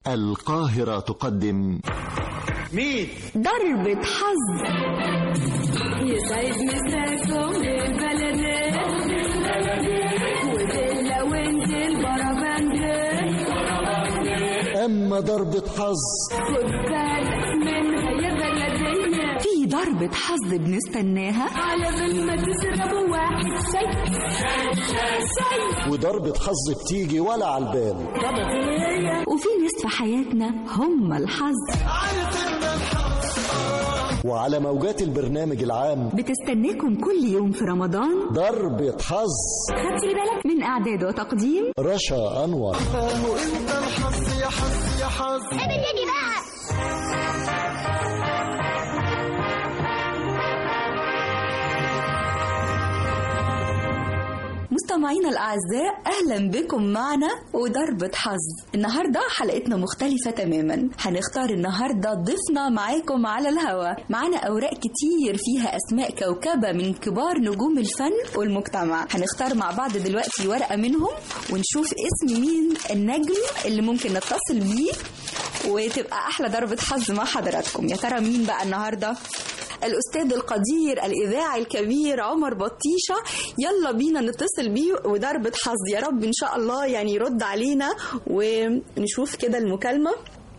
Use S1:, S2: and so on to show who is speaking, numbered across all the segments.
S1: القاهرة تقدم
S2: مين؟
S3: ضربة حظ
S4: يسعد مساكم للبلد ودلة وانت البربند
S5: أما ضربة حظ
S4: خد بالك منها يا بلدية
S3: في ضربة حظ بنستناها
S4: على بال ما تشربوا واحد شاي شاي
S5: وضربة حظ بتيجي ولا على البال
S3: وفي ناس في حياتنا هم الحظ
S5: وعلى موجات البرنامج العام
S3: بتستناكم كل يوم في رمضان
S5: ضربة حظ
S3: خدتي بالك من إعداد وتقديم
S5: رشا أنور
S3: مستمعينا الأعزاء أهلا بكم معنا وضربة حظ النهاردة حلقتنا مختلفة تماما هنختار النهاردة ضيفنا معاكم على الهوا معانا أوراق كتير فيها أسماء كوكبة من كبار نجوم الفن والمجتمع هنختار مع بعض دلوقتي ورقة منهم ونشوف اسم مين النجم اللي ممكن نتصل بيه وتبقى أحلى ضربة حظ مع حضراتكم يا ترى مين بقى النهاردة الأستاذ القدير الإذاعي الكبير عمر بطيشة يلا بينا نتصل بيه وضربة حظ يا رب إن شاء الله يعني يرد علينا ونشوف كده المكالمة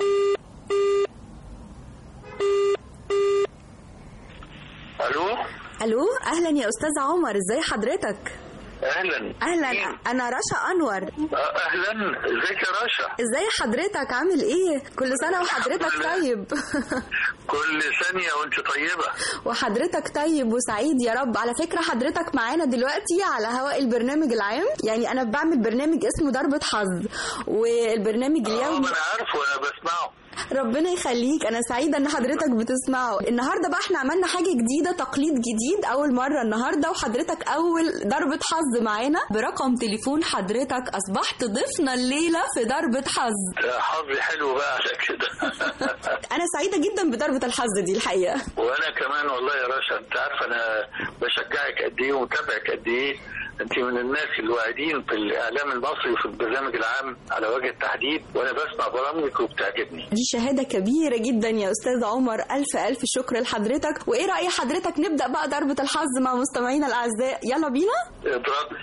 S6: الو
S3: ألو أهلا يا أستاذ عمر إزاي حضرتك؟
S6: اهلا
S3: أهلا
S6: مين؟
S3: أنا رشا أنور
S6: آه، اهلا ازيك يا رشا
S3: إزاي حضرتك عامل إيه؟ كل سنة وحضرتك
S6: الحمد لله.
S3: طيب
S6: كل ثانيه وانت طيبه
S3: وحضرتك طيب وسعيد يا رب على فكرة حضرتك معانا دلوقتي على هواء البرنامج العام يعني أنا بعمل برنامج اسمه ضربة حظ والبرنامج
S6: اه
S3: اليومي
S6: ما انا عارفه انا بسمعه
S3: ربنا يخليك انا سعيده ان حضرتك بتسمعه النهارده بقى احنا عملنا حاجه جديده تقليد جديد اول مره النهارده وحضرتك اول ضربه حظ معانا برقم تليفون حضرتك اصبحت ضيفنا الليله في ضربه حظ
S6: آه، حظي حلو بقى على كده
S3: انا سعيده جدا بضربه الحظ دي الحقيقه
S6: وانا كمان والله يا رشا انت عارفه انا بشجعك قد ايه ومتابعك قد ايه انت من الناس الواعدين في الاعلام المصري وفي البرنامج العام على وجه التحديد وانا بسمع برامجك وبتعجبني
S3: دي شهاده كبيره جدا يا استاذ عمر الف الف شكر لحضرتك وايه راي حضرتك نبدا بقى ضربه الحظ مع مستمعينا الاعزاء يلا بينا
S6: اضرب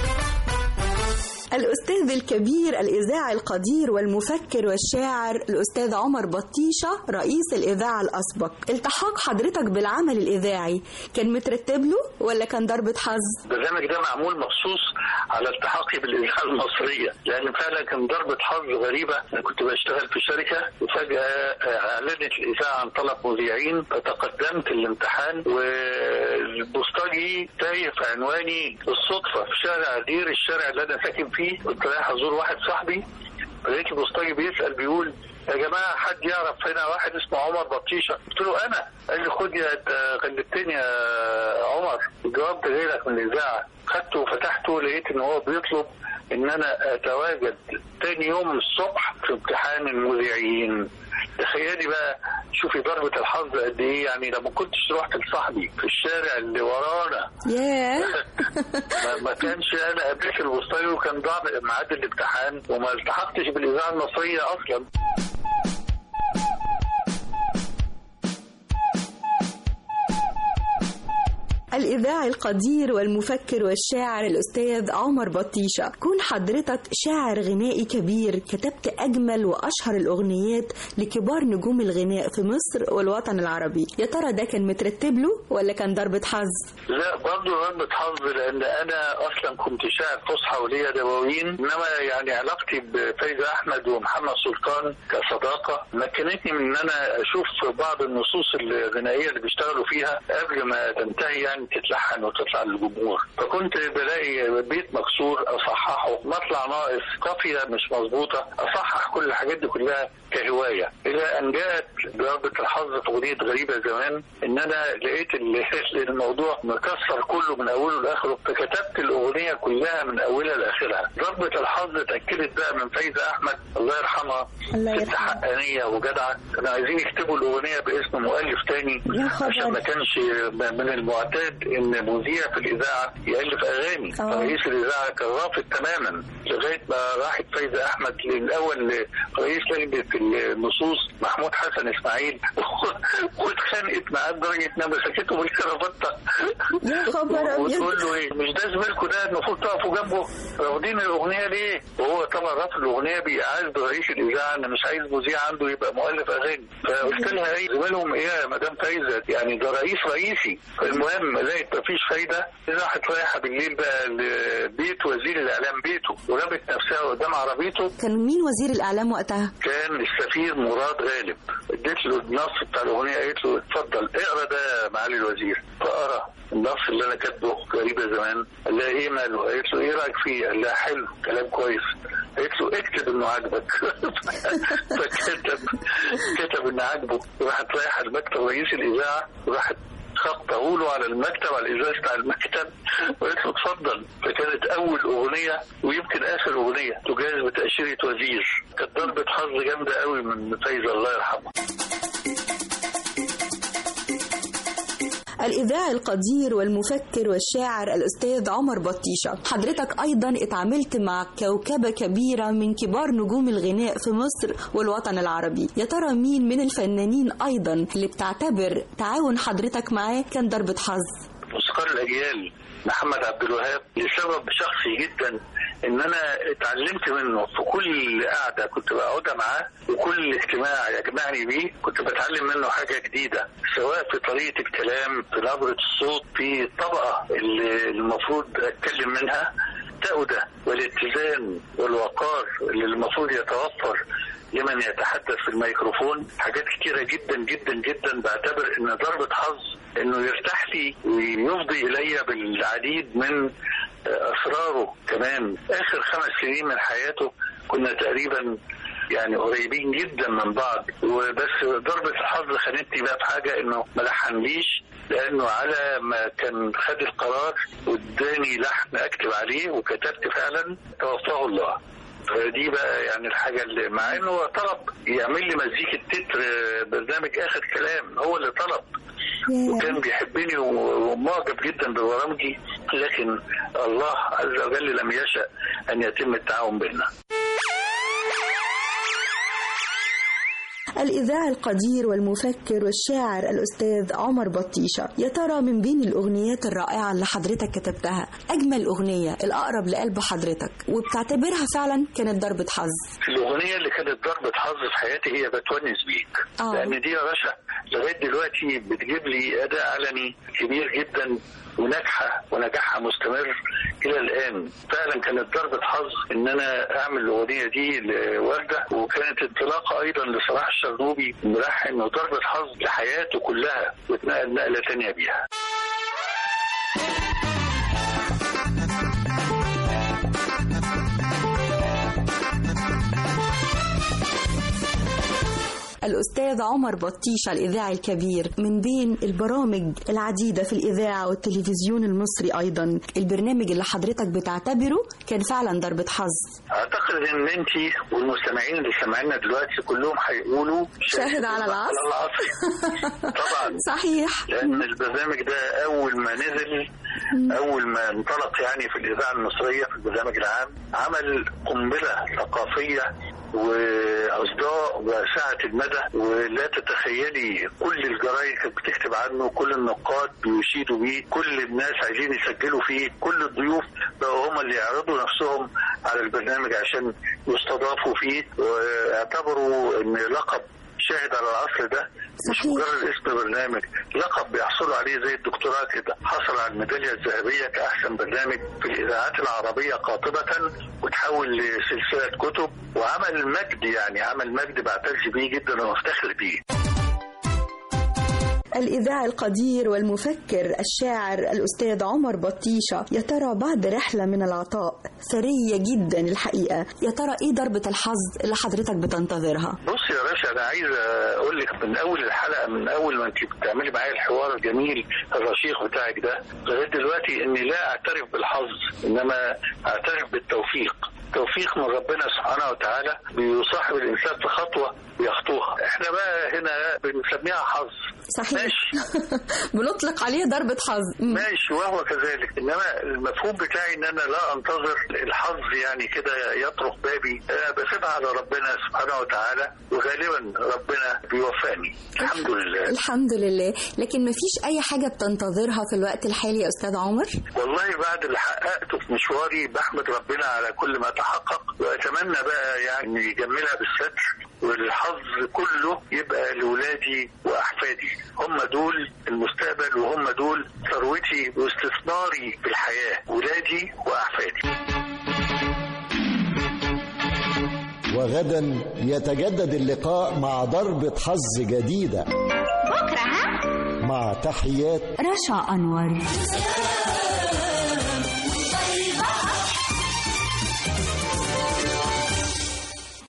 S3: الأستاذ الكبير الإذاعي القدير والمفكر والشاعر الأستاذ عمر بطيشة رئيس الإذاعة الأسبق التحاق حضرتك بالعمل الإذاعي كان مترتب له ولا كان ضربة حظ؟
S6: البرنامج ده معمول مخصوص على التحاقي بالاذاعه المصريه لان فعلا كان ضربه حظ غريبه انا كنت بشتغل في شركه وفجاه اعلنت الاذاعه عن طلب مذيعين فتقدمت الامتحان والبوسطجي تايه في عنواني بالصدفه في شارع دير الشارع اللي انا ساكن فيه كنت رايح ازور واحد صاحبي لقيت البوسطجي بيسال بيقول يا جماعه حد يعرف هنا واحد اسمه عمر بطيشه قلت له انا قال لي خد يا أنت غلبتني يا عمر الجواب ده جاي لك من الاذاعه خدته وفتحته لقيت ان هو بيطلب ان انا اتواجد تاني يوم الصبح في امتحان المذيعين تخيلي بقى شوفي ضربة الحظ قد ايه يعني لما كنتش رحت لصاحبي في الشارع اللي ورانا
S3: ياه
S6: ما, ما كانش انا قابلت الوسطاني وكان ضاع ميعاد الامتحان وما التحقتش بالاذاعه المصريه اصلا
S3: الإذاعي القدير والمفكر والشاعر الأستاذ عمر بطيشة كون حضرتك شاعر غنائي كبير كتبت أجمل وأشهر الأغنيات لكبار نجوم الغناء في مصر والوطن العربي يا ترى ده كان مترتب له ولا كان ضربة حظ؟
S6: لا برضه ضربة حظ لان انا اصلا كنت شاعر فصحى وليا دواوين انما يعني علاقتي بفايزه احمد ومحمد سلطان كصداقه مكنتني من ان انا اشوف بعض النصوص الغنائيه اللي بيشتغلوا فيها قبل ما تنتهي يعني تتلحن وتطلع للجمهور فكنت بلاقي بيت مكسور اصححه مطلع ناقص قافيه مش مظبوطه اصحح كل الحاجات دي كلها كهوايه الى ان جاءت ضربه الحظ في اغنيه غريبه زمان ان انا لقيت ال- الموضوع مكسر كله من اوله لاخره فكتبت الاغنيه كلها من اولها لاخرها ضربه الحظ اتاكدت بقى من فايزه احمد الله يرحمها
S3: الله
S6: ست
S3: يرحمها.
S6: حقانيه وجدعه كانوا عايزين يكتبوا الاغنيه باسم مؤلف تاني
S3: يا خبر.
S6: عشان ما كانش من المعتاد اعتاد ان مذيع في الاذاعه يالف اغاني
S3: آه.
S6: رئيس الاذاعه كان رافض تماما لغايه ما راحت فايزه احمد الاول رئيس لجنه النصوص محمود حسن اسماعيل واتخانقت معاه لدرجه انها مسكته بالكرافته
S3: يا خبر أبيض.
S6: وتقول له ايه مش ده زميلكوا ده المفروض تقفوا جنبه رافضين الاغنيه ليه؟ وهو طبعا رافض الاغنيه بيعاند رئيس الاذاعه ان مش عايز مذيع عنده يبقى مؤلف اغاني فقلت لها ايه زميلهم ايه يا مدام فايزه يعني ده رئيس رئيسي المهم لقيت مفيش فايده راحت رايحه بالليل بقى لبيت وزير الاعلام بيته ورمت نفسها قدام عربيته
S3: كان مين وزير الاعلام وقتها
S6: كان السفير مراد غالب اديت له النص بتاع الاغنيه قالت له اتفضل اقرا ده يا معالي الوزير فقرا النص اللي انا كاتبه غريبه زمان قال لها ايه ماله؟ قالت له ايه رايك فيه؟ قال لها حلو كلام كويس قالت له اكتب انه عاجبك فكتب كتب انه عاجبه راحت رايحه لمكتب رئيس الاذاعه وراحت خبطه له على المكتب على الازاز بتاع المكتب وقالت له اتفضل فكانت اول اغنيه ويمكن اخر اغنيه تجاز بتاشيره وزير كانت ضربه حظ جامده قوي من فايزه الله يرحمها
S3: الإذاعي القدير والمفكر والشاعر الأستاذ عمر بطيشة حضرتك أيضا اتعاملت مع كوكبة كبيرة من كبار نجوم الغناء في مصر والوطن العربي يا ترى مين من الفنانين أيضا اللي بتعتبر تعاون حضرتك معاه كان ضربة حظ
S6: موسيقار الاجيال محمد عبد الوهاب لسبب شخصي جدا ان انا اتعلمت منه في كل قعده كنت بقعدها معاه وكل اجتماع يجمعني بيه كنت بتعلم منه حاجه جديده سواء في طريقه الكلام في نبره الصوت في الطبقه اللي المفروض اتكلم منها التأودة والاتزان والوقار اللي المفروض يتوفر لمن يتحدث في الميكروفون حاجات كتيرة جدا جدا جدا بعتبر ان ضربة حظ انه يرتاح لي ويفضي الي بالعديد من اسراره كمان اخر خمس سنين من حياته كنا تقريبا يعني قريبين جدا من بعض وبس ضربة الحظ خانتني بقى في حاجة انه ما لحنليش لانه على ما كان خد القرار واداني لحن اكتب عليه وكتبت فعلا توفاه الله فدي بقى يعني الحاجة اللي مع انه هو طلب يعمل لي مزيكة تتر برنامج اخر كلام هو اللي طلب وكان بيحبني ومعجب جدا ببرامجي لكن الله عز وجل لم يشأ ان يتم التعاون بيننا
S3: الإذاعي القدير والمفكر والشاعر الأستاذ عمر بطيشة يا ترى من بين الأغنيات الرائعة اللي حضرتك كتبتها أجمل أغنية الأقرب لقلب حضرتك وبتعتبرها فعلا كانت ضربة حظ
S6: الأغنية اللي كانت ضربة حظ في حياتي هي بتونس بيك
S3: آه.
S6: لأن دي يا باشا لغاية دلوقتي بتجيب لي أداء علني كبير جدا وناجحة ونجاحها مستمر إلى الآن فعلا كانت ضربة حظ إن أنا أعمل الأغنية دي لوردة وكانت انطلاقة أيضا لصلاح الشرنوبي ملحن وضربة حظ لحياته كلها واتنقل نقلة تانية بيها
S3: الأستاذ عمر بطيشة الإذاعي الكبير من بين البرامج العديدة في الإذاعة والتلفزيون المصري أيضا البرنامج اللي حضرتك بتعتبره كان فعلا ضربة حظ
S6: اعتقد ان انت والمستمعين اللي سامعيننا دلوقتي كلهم هيقولوا
S3: شاهد على العصر.
S6: على العصر طبعا
S3: صحيح
S6: لان البرنامج ده اول ما نزل اول ما انطلق يعني في الاذاعه المصريه في البرنامج العام عمل قنبله ثقافيه واصداء وسعه المدى ولا تتخيلي كل الجرايد كانت بتكتب عنه كل النقاد بيشيدوا بيه كل الناس عايزين يسجلوا فيه كل الضيوف بقوا هم اللي يعرضوا نفسهم على البرنامج عشان يستضافوا فيه واعتبروا ان لقب شاهد على العصر ده مش
S3: صحيح.
S6: مجرد اسم برنامج لقب بيحصلوا عليه زي الدكتوراه كده حصل على الميداليه الذهبيه كاحسن برنامج في الاذاعات العربيه قاطبه وتحول لسلسله كتب وعمل مجد يعني عمل مجد بعتز بيه جدا وافتخر بيه
S3: الإذاعي القدير والمفكر الشاعر الأستاذ عمر بطيشة يا ترى بعد رحلة من العطاء ثرية جدا الحقيقة يا ترى إيه ضربة الحظ اللي حضرتك بتنتظرها
S6: بص يا باشا انا عايز اقول لك من اول الحلقه من اول ما انت بتعملي معايا الحوار الجميل الرشيق بتاعك ده لغايه دلوقتي اني لا اعترف بالحظ انما اعترف بالتوفيق توفيق من ربنا سبحانه وتعالى بيصاحب الانسان في خطوه بيخطوها احنا بقى هنا بنسميها حظ
S3: صحيح
S6: ماشي
S3: بنطلق عليه ضربة حظ مم.
S6: ماشي وهو كذلك انما المفهوم بتاعي ان انا لا انتظر الحظ يعني كده يطرق بابي انا بسيبها على ربنا سبحانه وتعالى وغالبا ربنا بيوفقني الحمد لله
S3: الحمد لله لكن مفيش أي حاجة بتنتظرها في الوقت الحالي يا أستاذ عمر
S6: والله بعد اللي حققته في مشواري بحمد ربنا على كل ما تحقق واتمنى بقى يعني يجملها بالستر والحظ كله يبقى لاولادي واحفادي هم دول المستقبل وهم دول ثروتي واستثماري في الحياه ولادي واحفادي
S5: وغدا يتجدد اللقاء مع ضربة حظ جديدة
S4: بكرة ها
S5: مع تحيات
S3: رشا أنور